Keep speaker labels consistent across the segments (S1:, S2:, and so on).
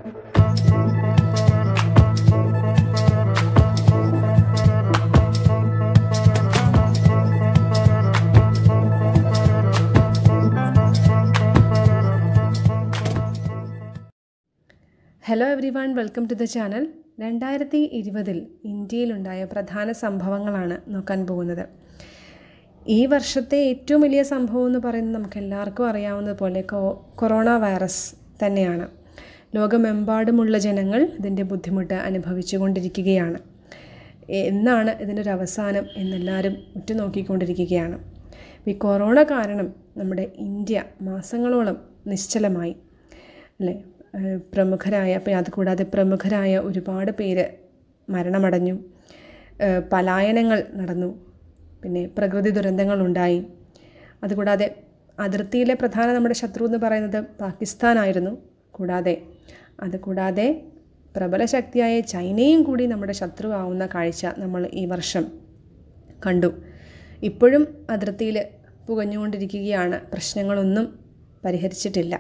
S1: hello everyone welcome to the channel രണ്ടായിരത്തി ഇരുപതിൽ ഇന്ത്യയിലുണ്ടായ പ്രധാന സംഭവങ്ങളാണ് നോക്കാൻ പോകുന്നത് ഈ വർഷത്തെ ഏറ്റവും വലിയ സംഭവം എന്ന് പറയുന്നത് നമുക്ക് എല്ലാവർക്കും അറിയാവുന്നതുപോലെ കൊ കൊറോണ വൈറസ് തന്നെയാണ് ലോകമെമ്പാടുമുള്ള ജനങ്ങൾ ഇതിൻ്റെ ബുദ്ധിമുട്ട് അനുഭവിച്ചു കൊണ്ടിരിക്കുകയാണ് എന്നാണ് ഇതിനൊരു അവസാനം എന്നെല്ലാവരും ഉറ്റുനോക്കിക്കൊണ്ടിരിക്കുകയാണ് ഈ കൊറോണ കാരണം നമ്മുടെ ഇന്ത്യ മാസങ്ങളോളം നിശ്ചലമായി അല്ലേ ഏഹ് പ്രമുഖരായ അപ്പം അതുകൂടാതെ പ്രമുഖരായ ഒരുപാട് പേര് മരണമടഞ്ഞു ഏഹ് പലായനങ്ങൾ നടന്നു പിന്നെ പ്രകൃതി ദുരന്തങ്ങളുണ്ടായി അതുകൂടാതെ അതിർത്തിയിലെ പ്രധാന നമ്മുടെ ശത്രു എന്ന് പറയുന്നത് പാകിസ്ഥാനായിരുന്നു കൂടാതെ അതുകൂടാതെ പ്രബല ശക്തിയായ ചൈനയും കൂടി നമ്മുടെ ശത്രുവാവുന്ന കാഴ്ച നമ്മൾ ഈ വർഷം കണ്ടു ഇപ്പോഴും അതിർത്തിയിൽ പുകഞ്ഞുകൊണ്ടിരിക്കുകയാണ് പ്രശ്നങ്ങളൊന്നും പരിഹരിച്ചിട്ടില്ല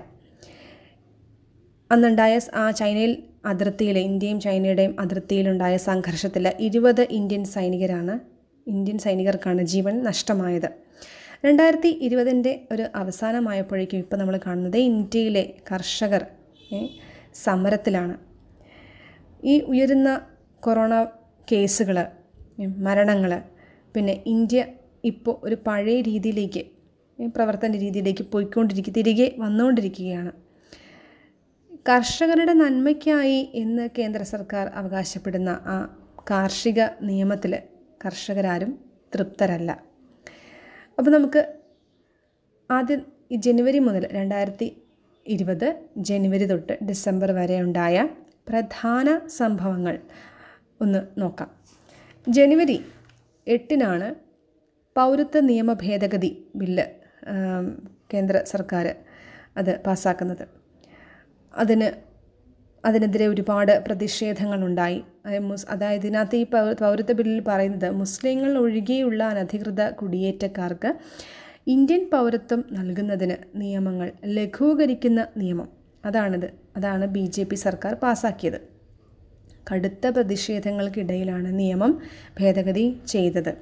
S1: അന്നുണ്ടായ സ് ആ ചൈനയിൽ അതിർത്തിയിൽ ഇന്ത്യയും ചൈനയുടെയും അതിർത്തിയിലുണ്ടായ സംഘർഷത്തിൽ ഇരുപത് ഇന്ത്യൻ സൈനികരാണ് ഇന്ത്യൻ സൈനികർക്കാണ് ജീവൻ നഷ്ടമായത് രണ്ടായിരത്തി ഇരുപതിൻ്റെ ഒരു അവസാനമായപ്പോഴേക്കും ഇപ്പോൾ നമ്മൾ കാണുന്നത് ഇന്ത്യയിലെ കർഷകർ ഏ, സമരത്തിലാണ് ഈ ഉയരുന്ന കൊറോണ കേസുകൾ മരണങ്ങൾ പിന്നെ ഇന്ത്യ ഇപ്പോൾ ഒരു പഴയ രീതിയിലേക്ക് ഏ, പ്രവർത്തന രീതിയിലേക്ക് പോയിക്കൊണ്ടിരിക്കുക തിരികെ വന്നുകൊണ്ടിരിക്കുകയാണ് കർഷകരുടെ നന്മയ്ക്കായി എന്ന് കേന്ദ്ര സർക്കാർ അവകാശപ്പെടുന്ന ആ കാർഷിക നിയമത്തിൽ കർഷകരാരും തൃപ്തരല്ല അപ്പോൾ നമുക്ക് ആദ്യം ഈ ജനുവരി മുതൽ രണ്ടായിരത്തി ഇരുപത് ജനുവരി തൊട്ട് ഡിസംബർ വരെ ഉണ്ടായ പ്രധാന സംഭവങ്ങൾ ഒന്ന് നോക്കാം ജനുവരി എട്ടിനാണ് പൗരത്വ നിയമ ഭേദഗതി ബില്ല് ആം, കേന്ദ്ര സർക്കാർ അത് പാസ്സാക്കുന്നത് അതിന് അതിനെതിരെ ഒരുപാട് പ്രതിഷേധങ്ങളുണ്ടായി അത് മുസ് അതായത് ഇതിനകത്ത് ഈ പൗ- പൗരത്വ ബില്ലിൽ പറയുന്നത് മുസ്ലിങ്ങൾ ഒഴികെയുള്ള അനധികൃത കുടിയേറ്റക്കാർക്ക് ഇന്ത്യൻ പൗരത്വം നൽകുന്നതിന് നിയമങ്ങൾ ലഘൂകരിക്കുന്ന നിയമം അതാണിത് അതാണ് ബി ജെ പി സർക്കാർ പാസ്സാക്കിയത് കടുത്ത പ്രതിഷേധങ്ങൾക്കിടയിലാണ് നിയമം ഭേദഗതി ചെയ്തത്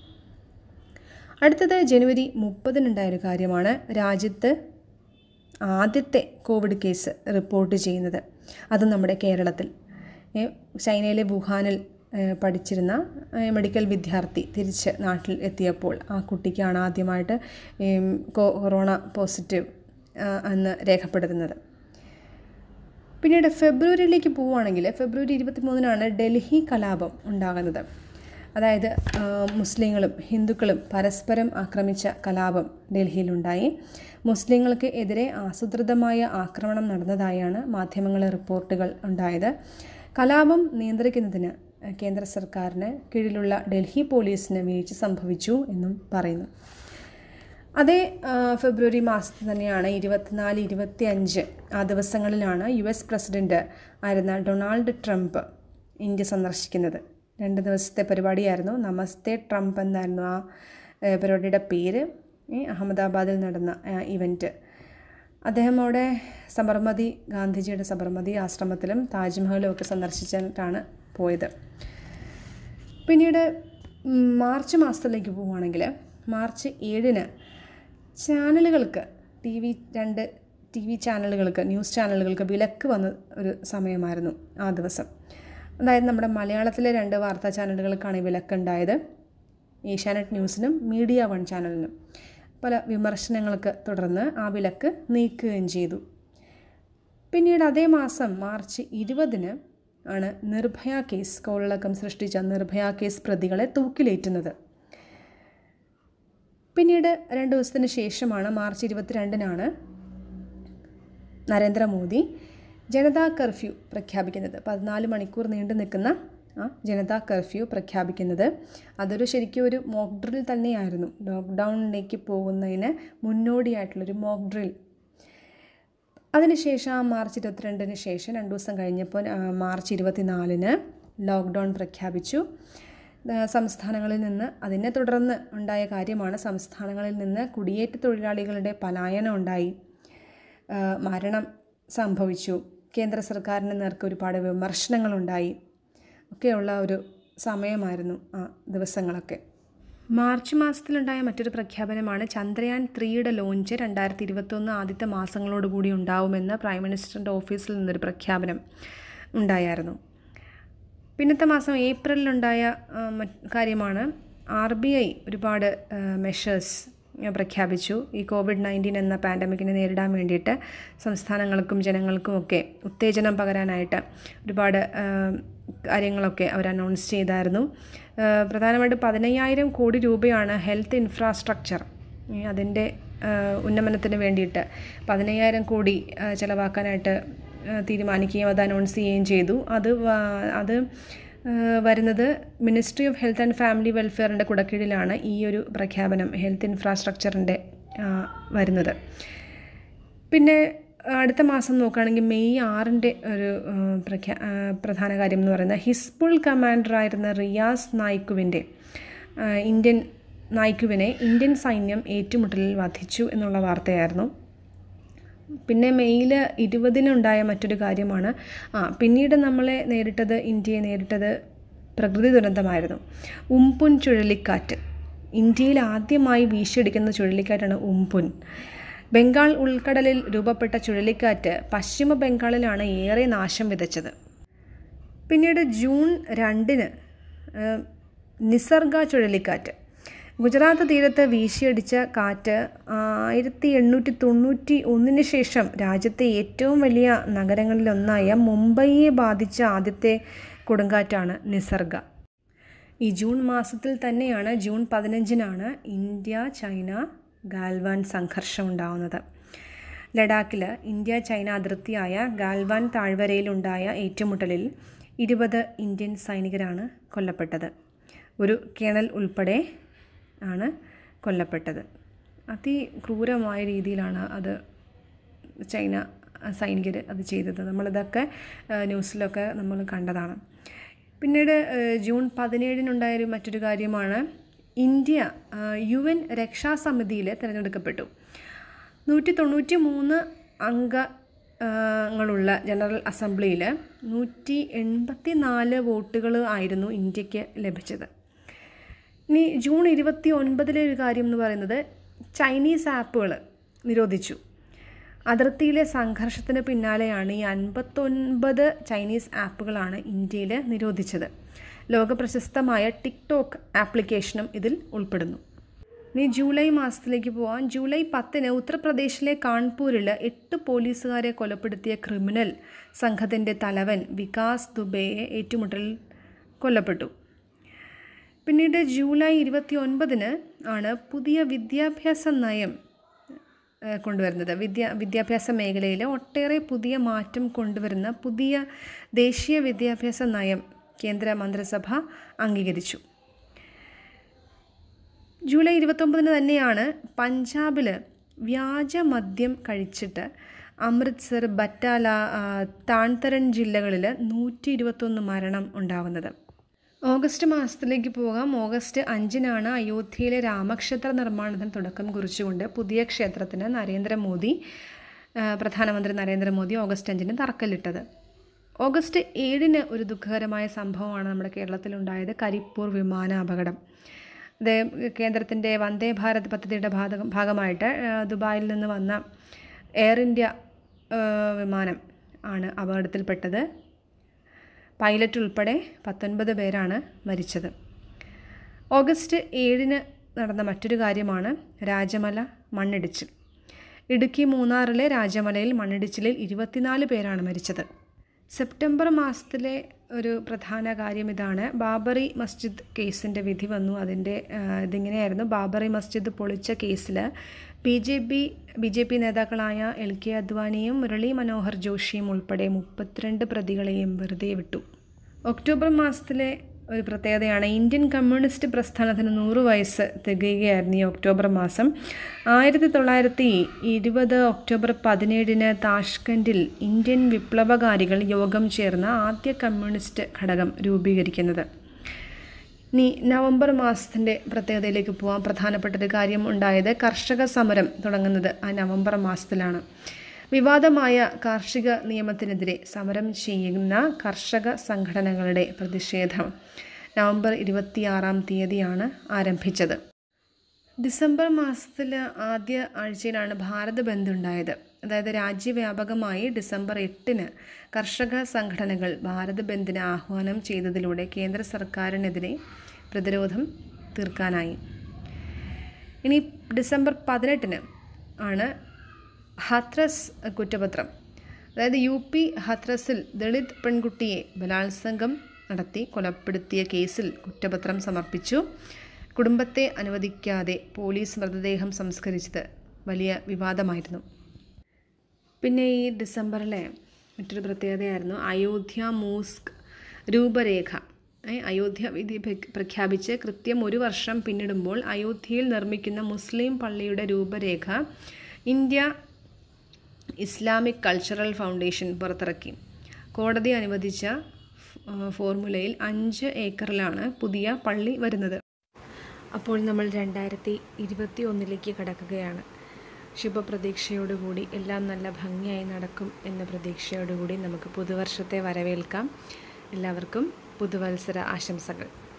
S1: അടുത്തത് ജനുവരി മുപ്പതിനുണ്ടായൊരു കാര്യമാണ് രാജ്യത്ത് ആദ്യത്തെ കോവിഡ് കേസ് റിപ്പോർട്ട് ചെയ്യുന്നത് അത് നമ്മുടെ കേരളത്തിൽ ഏ, ചൈനയിലെ വുഹാനിൽ ഏ, പഠിച്ചിരുന്ന ഏ, മെഡിക്കൽ വിദ്യാർത്ഥി തിരിച്ച് നാട്ടിൽ എത്തിയപ്പോൾ ആ കുട്ടിക്കാണ് ആദ്യമായിട്ട് ഏം, കൊ- കൊറോണ പോസിറ്റീവ് ആ, എന്ന് രേഖപ്പെടുത്തുന്നത് പിന്നീട് ഫെബ്രുവരിയിലേക്ക് പോവുകയാണെങ്കിൽ ഫെബ്രുവരി ഇരുപത്തി മൂന്നിനാണ് ഡൽഹി കലാപം ഉണ്ടാകുന്നത് അതായത് ആ, മുസ്ലിങ്ങളും ഹിന്ദുക്കളും പരസ്പരം ആക്രമിച്ച കലാപം ഡൽഹിയിലുണ്ടായി മുസ്ലിങ്ങൾക്ക് എതിരെ ആസൂത്രിതമായ ആക്രമണം നടന്നതായാണ് മാധ്യമങ്ങളെ റിപ്പോർട്ടുകൾ ഉണ്ടായത് കലാപം നിയന്ത്രിക്കുന്നതിന് കേന്ദ്ര സർക്കാരിന് കീഴിലുള്ള ഡൽഹി പോലീസിന് വീഴ്ച സംഭവിച്ചു എന്നും പറയുന്നു അതേ ആ, ഫെബ്രുവരി മാസത്തിൽ തന്നെയാണ് ഇരുപത്തിനാല് ഇരുപത്തി അഞ്ച് ആ ദിവസങ്ങളിലാണ് യു എസ് പ്രസിഡൻറ്റ് ആയിരുന്ന ഡൊണാൾഡ് ട്രംപ് ഇന്ത്യ സന്ദർശിക്കുന്നത് രണ്ട് ദിവസത്തെ പരിപാടിയായിരുന്നു നമസ്തേ ട്രംപ് എന്നായിരുന്നു ആ ഏ, പരിപാടിയുടെ പേര് ഈ അഹമ്മദാബാദിൽ നടന്ന ഇവൻറ്റ് അദ്ദേഹം അവിടെ സബർമതി ഗാന്ധിജിയുടെ സബർമതി ആശ്രമത്തിലും താജ്മഹലും ഒക്കെ സന്ദർശിച്ചിട്ടാണ് പോയത് പിന്നീട് ഉം, മാർച്ച് മാസത്തിലേക്ക് പോവുകയാണെങ്കിൽ മാർച്ച് ഏഴിന് ചാനലുകൾക്ക് ടി വി രണ്ട് ടി വി ചാനലുകൾക്ക് ന്യൂസ് ചാനലുകൾക്ക് വിലക്ക് വന്ന ഒരു സമയമായിരുന്നു ആ ദിവസം അതായത് നമ്മുടെ മലയാളത്തിലെ രണ്ട് വാർത്താ ചാനലുകൾക്കാണ് ഈ വിലക്കുണ്ടായത് ഏഷ്യാനെറ്റ് ന്യൂസിനും മീഡിയ വൺ ചാനലിനും പല വിമർശനങ്ങൾക്ക് തുടർന്ന് ആ വിലക്ക് നീക്കുകയും ചെയ്തു പിന്നീട് അതേ മാസം മാർച്ച് ഇരുപതിന് ആണ് നിർഭയ കേസ് കോളിളക്കം സൃഷ്ടിച്ച നിർഭയ കേസ് പ്രതികളെ തൂക്കിലേറ്റുന്നത് പിന്നീട് രണ്ട് ദിവസത്തിന് ശേഷമാണ് മാർച്ച് ഇരുപത്തിരണ്ടിനാണ് നരേന്ദ്രമോദി ജനതാ കർഫ്യൂ പ്രഖ്യാപിക്കുന്നത് പതിനാല് മണിക്കൂർ നീണ്ടു നിൽക്കുന്ന ആ ജനതാ കർഫ്യൂ പ്രഖ്യാപിക്കുന്നത് അതൊരു ശരിക്കും ഒരു മോക്ക് ഡ്രിൽ തന്നെയായിരുന്നു ലോക്ക്ഡൗണിലേക്ക് പോകുന്നതിന് മുന്നോടിയായിട്ടുള്ളൊരു മോക്ക് ഡ്രിൽ അതിനുശേഷം ആ മാർച്ച് ഇരുപത്തിരണ്ടിന് ശേഷം രണ്ട് ദിവസം കഴിഞ്ഞപ്പോൾ ആ, മാർച്ച് ഇരുപത്തിനാലിന് ലോക്ക്ഡൗൺ പ്രഖ്യാപിച്ചു ആ, സംസ്ഥാനങ്ങളിൽ നിന്ന് അതിനെ തുടർന്ന് ഉണ്ടായ കാര്യമാണ് സംസ്ഥാനങ്ങളിൽ നിന്ന് കുടിയേറ്റ തൊഴിലാളികളുടെ പലായനം ഉണ്ടായി ആ, മരണം സംഭവിച്ചു കേന്ദ്ര സർക്കാരിന് നേർക്ക് ഒരുപാട് വിമർശനങ്ങളുണ്ടായി ഒക്കെയുള്ള ഒരു സമയമായിരുന്നു ആ ദിവസങ്ങളൊക്കെ മാർച്ച് മാസത്തിലുണ്ടായ മറ്റൊരു പ്രഖ്യാപനമാണ് ചന്ദ്രയാൻ ത്രീയുടെ ലോഞ്ച് രണ്ടായിരത്തി ഇരുപത്തൊന്ന് ആദ്യത്തെ മാസങ്ങളോടുകൂടി ഉണ്ടാവുമെന്ന് പ്രൈം മിനിസ്റ്ററിൻ്റെ ഓഫീസിൽ നിന്നൊരു പ്രഖ്യാപനം ഉണ്ടായിരുന്നു പിന്നത്തെ മാസം ഏപ്രിലിലുണ്ടായ ആ, മറ്റ് കാര്യമാണ് ആർ ബി ഐ ഒരുപാട് മെഷേഴ്സ് പ്രഖ്യാപിച്ചു ഈ കോവിഡ് നയൻറ്റീൻ എന്ന പാൻഡമിക്കിനെ നേരിടാൻ വേണ്ടിയിട്ട് സംസ്ഥാനങ്ങൾക്കും ജനങ്ങൾക്കും ഒക്കെ ഉത്തേജനം പകരാനായിട്ട് ഒരുപാട് ആ, കാര്യങ്ങളൊക്കെ അവർ അനൗൺസ് ചെയ്തായിരുന്നു ആ, പ്രധാനമായിട്ട് പതിനയ്യായിരം കോടി രൂപയാണ് ഹെൽത്ത് ഇൻഫ്രാസ്ട്രക്ചർ അതിൻ്റെ ഉന്നമനത്തിന് വേണ്ടിയിട്ട് പതിനയ്യായിരം കോടി ആ, ചിലവാക്കാനായിട്ട് ആ, തീരുമാനിക്കുകയും അത് അനൗൺസ് ചെയ്യുകയും ചെയ്തു അത് വ- അത് ആ, വരുന്നത് ministry of health and family വെൽഫെയറിൻ്റെ കുടക്കീഴിലാണ് ഈ ഒരു പ്രഖ്യാപനം ഹെൽത്ത് ഇൻഫ്രാസ്ട്രക്ചറിൻ്റെ ആ, വരുന്നത് പിന്നെ അടുത്ത മാസം നോക്കുകയാണെങ്കിൽ മെയ് ആറിൻ്റെ ഒരു ആ, പ്രഖ്യാ ആ, പ്രധാന കാര്യം എന്ന് പറയുന്നത് ഹിസ്ബുൾ കമാൻഡറായിരുന്ന റിയാസ് നായിക്കുവിൻ്റെ ആ, ഇന്ത്യൻ നായിക്കുവിനെ ഇന്ത്യൻ സൈന്യം ഏറ്റുമുട്ടലിൽ വധിച്ചു എന്നുള്ള വാർത്തയായിരുന്നു പിന്നെ മെയ്യിൽ ഇരുപതിനുണ്ടായ മറ്റൊരു കാര്യമാണ് ആ പിന്നീട് നമ്മളെ നേരിട്ടത് ഇന്ത്യയെ നേരിട്ടത് പ്രകൃതി ദുരന്തമായിരുന്നു ഉംപുൻ ചുഴലിക്കാറ്റ് ഇന്ത്യയിൽ ആദ്യമായി വീശിയടിക്കുന്ന ചുഴലിക്കാറ്റാണ് ഉംപുൻ ബംഗാൾ ഉൾക്കടലിൽ രൂപപ്പെട്ട ചുഴലിക്കാറ്റ് പശ്ചിമ ബംഗാളിലാണ് ഏറെ നാശം വിതച്ചത് പിന്നീട് ജൂൺ രണ്ടിന് ഏഹ്, നിസർഗ ചുഴലിക്കാറ്റ് ഗുജറാത്ത് തീരത്ത് വീശിയടിച്ച കാറ്റ് ആയിരത്തി എണ്ണൂറ്റി തൊണ്ണൂറ്റി ഒന്നിന് ശേഷം രാജ്യത്തെ ഏറ്റവും വലിയ നഗരങ്ങളിലൊന്നായ മുംബൈയെ ബാധിച്ച ആദ്യത്തെ കൊടുങ്കാറ്റാണ് നിസർഗ ഈ ജൂൺ മാസത്തിൽ തന്നെയാണ് ജൂൺ പതിനഞ്ചിനാണ് ഇന്ത്യ ചൈന ഗാൽവാൻ സംഘർഷം ഉണ്ടാവുന്നത് ലഡാക്കിൽ ഇന്ത്യ ചൈന അതിർത്തിയായ ഗാൽവാൻ താഴ്വരയിലുണ്ടായ ഏറ്റുമുട്ടലിൽ ഇരുപത് ഇന്ത്യൻ സൈനികരാണ് കൊല്ലപ്പെട്ടത് ഒരു കേണൽ ഉൾപ്പെടെ ആണ് കൊല്ലപ്പെട്ടത് അതിക്രൂരമായ രീതിയിലാണ് അത് ചൈന സൈനികർ അത് ചെയ്തത് നമ്മളിതൊക്കെ ആ, ന്യൂസിലൊക്കെ നമ്മൾ കണ്ടതാണ് പിന്നീട് ആ, ജൂൺ പതിനേഴിനുണ്ടായൊരു മറ്റൊരു കാര്യമാണ് ഇന്ത്യ ആ, യു എൻ രക്ഷാസമിതിയിൽ തിരഞ്ഞെടുക്കപ്പെട്ടു നൂറ്റി തൊണ്ണൂറ്റി മൂന്ന് അംഗ ആ, ങ്ങളുള്ള ജനറൽ അസംബ്ലിയിൽ നൂറ്റി എൺപത്തി നാല് വോട്ടുകൾ ആയിരുന്നു ഇന്ത്യക്ക് ലഭിച്ചത് ഇനി ജൂൺ ഇരുപത്തി ഒൻപതിലെ ഒരു കാര്യം എന്ന് പറയുന്നത് ചൈനീസ് ആപ്പുകൾ നിരോധിച്ചു അതിർത്തിയിലെ സംഘർഷത്തിന് പിന്നാലെയാണ് ഈ അൻപത്തൊൻപത് ചൈനീസ് ആപ്പുകളാണ് ഇന്ത്യയിൽ നിരോധിച്ചത് ലോകപ്രശസ്തമായ ടിക്ടോക്ക് ആപ്ലിക്കേഷനും ഇതിൽ ഉൾപ്പെടുന്നു ഇനി ജൂലൈ മാസത്തിലേക്ക് പോവാം ജൂലൈ പത്തിന് ഉത്തർപ്രദേശിലെ കാൺപൂരിൽ എട്ട് പോലീസുകാരെ കൊലപ്പെടുത്തിയ ക്രിമിനൽ സംഘത്തിൻ്റെ തലവൻ വികാസ് ദുബെയെ ഏറ്റുമുട്ടലിൽ കൊല്ലപ്പെട്ടു പിന്നീട് ജൂലൈ ഇരുപത്തി ഒൻപതിന് ആണ് പുതിയ വിദ്യാഭ്യാസ നയം ഏഹ്, കൊണ്ടുവരുന്നത് വിദ്യ വിദ്യാഭ്യാസ മേഖലയിൽ ഒട്ടേറെ പുതിയ മാറ്റം കൊണ്ടുവരുന്ന പുതിയ ദേശീയ വിദ്യാഭ്യാസ നയം കേന്ദ്ര മന്ത്രിസഭ അംഗീകരിച്ചു ജൂലൈ ഇരുപത്തൊമ്പതിന് തന്നെയാണ് പഞ്ചാബിൽ വ്യാജ മദ്യം കഴിച്ചിട്ട് അമൃത്സർ ബറ്റാല ആ, താൺതരൺ ജില്ലകളിൽ നൂറ്റി ഇരുപത്തൊന്ന് മരണം ഉണ്ടാവുന്നത് ഓഗസ്റ്റ് മാസത്തിലേക്ക് പോകാം ഓഗസ്റ്റ് അഞ്ചിനാണ് അയോധ്യയിലെ രാമക്ഷേത്ര നിർമ്മാണത്തിന് തുടക്കം കുറിച്ചുകൊണ്ട് പുതിയ ക്ഷേത്രത്തിന് നരേന്ദ്രമോദി ആ, പ്രധാനമന്ത്രി നരേന്ദ്രമോദി ഓഗസ്റ്റ് അഞ്ചിന് തറക്കല്ലിട്ടത് ഓഗസ്റ്റ് ഏഴിന് ഒരു ദുഃഖകരമായ സംഭവമാണ് നമ്മുടെ കേരളത്തിലുണ്ടായത് കരിപ്പൂർ വിമാന അപകടം ഇത് കേന്ദ്രത്തിൻ്റെ വന്ദേ ഭാരത് പദ്ധതിയുടെ ഭാഗ ഭാഗമായിട്ട് ആ, ദുബായിൽ നിന്ന് വന്ന എയർ ഇന്ത്യ ആ, വിമാനം ആണ് അപകടത്തിൽപ്പെട്ടത് പൈലറ്റ് ഉൾപ്പെടെ പത്തൊൻപത് പേരാണ് മരിച്ചത് ഓഗസ്റ്റ് ഏഴിന് നടന്ന മറ്റൊരു കാര്യമാണ് രാജമല മണ്ണിടിച്ചിൽ ഇടുക്കി മൂന്നാറിലെ രാജമലയിൽ മണ്ണിടിച്ചിലിൽ ഇരുപത്തിനാല് പേരാണ് മരിച്ചത് സെപ്റ്റംബർ മാസത്തിലെ ഒരു പ്രധാന കാര്യം ഇതാണ് ബാബറി മസ്ജിദ് കേസിൻ്റെ വിധി വന്നു അതിൻ്റെ ആ, ഇതിങ്ങനെയായിരുന്നു ബാബറി മസ്ജിദ് പൊളിച്ച കേസിൽ B J P B J P നേതാക്കളായ എൽ കെ അദ്വാനിയും മുരളി മനോഹർ ജോഷിയും ഉൾപ്പെടെ മുപ്പത്തിരണ്ട് പ്രതികളെയും വെറുതെ വിട്ടു ഒക്ടോബർ മാസത്തിലെ ഒരു പ്രത്യേകതയാണ് ഇന്ത്യൻ കമ്മ്യൂണിസ്റ്റ് പ്രസ്ഥാനത്തിന് നൂറ് വയസ്സ് തികയുകയായിരുന്നു ഈ ഒക്ടോബർ മാസം ആയിരത്തി തൊള്ളായിരത്തി ഇരുപത് ഒക്ടോബർ പതിനേഴിന് താഷ്കൻഡിൽ ഇന്ത്യൻ വിപ്ലവകാരികൾ യോഗം ചേർന്ന ആദ്യ കമ്മ്യൂണിസ്റ്റ് ഘടകം രൂപീകരിക്കുന്നത് ഇനി നവംബർ മാസത്തിൻ്റെ പ്രത്യേകതയിലേക്ക് പോകാം പ്രധാനപ്പെട്ട ഒരു കാര്യം ഉണ്ടായത് കർഷക സമരം തുടങ്ങുന്നത് ആ നവംബർ മാസത്തിലാണ് വിവാദമായ കാർഷിക നിയമത്തിനെതിരെ സമരം ചെയ്യുന്ന കർഷക സംഘടനകളുടെ പ്രതിഷേധം നവംബർ ഇരുപത്തിയാറാം തീയതിയാണ് ആരംഭിച്ചത് ഡിസംബർ മാസത്തിൽ ആദ്യ ആഴ്ചയിലാണ് ഭാരത് ബന്ദ് ഉണ്ടായത് അതായത് രാജ്യവ്യാപകമായി ഡിസംബർ എട്ടിന് കർഷക സംഘടനകൾ ഭാരത് ബന്ദിന് ആഹ്വാനം ചെയ്തതിലൂടെ കേന്ദ്ര സർക്കാരിനെതിരെ പ്രതിരോധം തീർക്കാനായി ഇനി ഡിസംബർ പതിനെട്ടിന് ആണ് ഹത്രസ് കുറ്റപത്രം അതായത് യു പി ഹത്രസിൽ ദളിത് പെൺകുട്ടിയെ ബലാത്സംഗം നടത്തി കൊലപ്പെടുത്തിയ കേസിൽ കുറ്റപത്രം സമർപ്പിച്ചു കുടുംബത്തെ അനുവദിക്കാതെ പോലീസ് മൃതദേഹം സംസ്കരിച്ചത് വലിയ വിവാദമായിരുന്നു പിന്നെ ഈ ഡിസംബറിലെ മറ്റൊരു പ്രത്യേകതയായിരുന്നു അയോധ്യ മോസ്ക് രൂപരേഖ ഏ, അയോധ്യ വിധി പ്ര- പ്രഖ്യാപിച്ച് കൃത്യം ഒരു വർഷം പിന്നിടുമ്പോൾ അയോധ്യയിൽ നിർമ്മിക്കുന്ന മുസ്ലിം പള്ളിയുടെ രൂപരേഖ ഇന്ത്യ ഇസ്ലാമിക് കൾച്ചറൽ ഫൗണ്ടേഷൻ പുറത്തിറക്കി കോടതി അനുവദിച്ച ഫ്- ഫോർമുലയിൽ അഞ്ച് ഏക്കറിലാണ് പുതിയ പള്ളി വരുന്നത് അപ്പോൾ നമ്മൾ രണ്ടായിരത്തി ഇരുപത്തി ഒന്നിലേക്ക് കടക്കുകയാണ് ശുഭപ്രതീക്ഷയോടുകൂടി എല്ലാം നല്ല ഭംഗിയായി നടക്കും എന്ന പ്രതീക്ഷയോടുകൂടി നമുക്ക് പുതുവർഷത്തെ വരവേൽക്കാം എല്ലാവർക്കും പുതുവത്സര ആശംസകൾ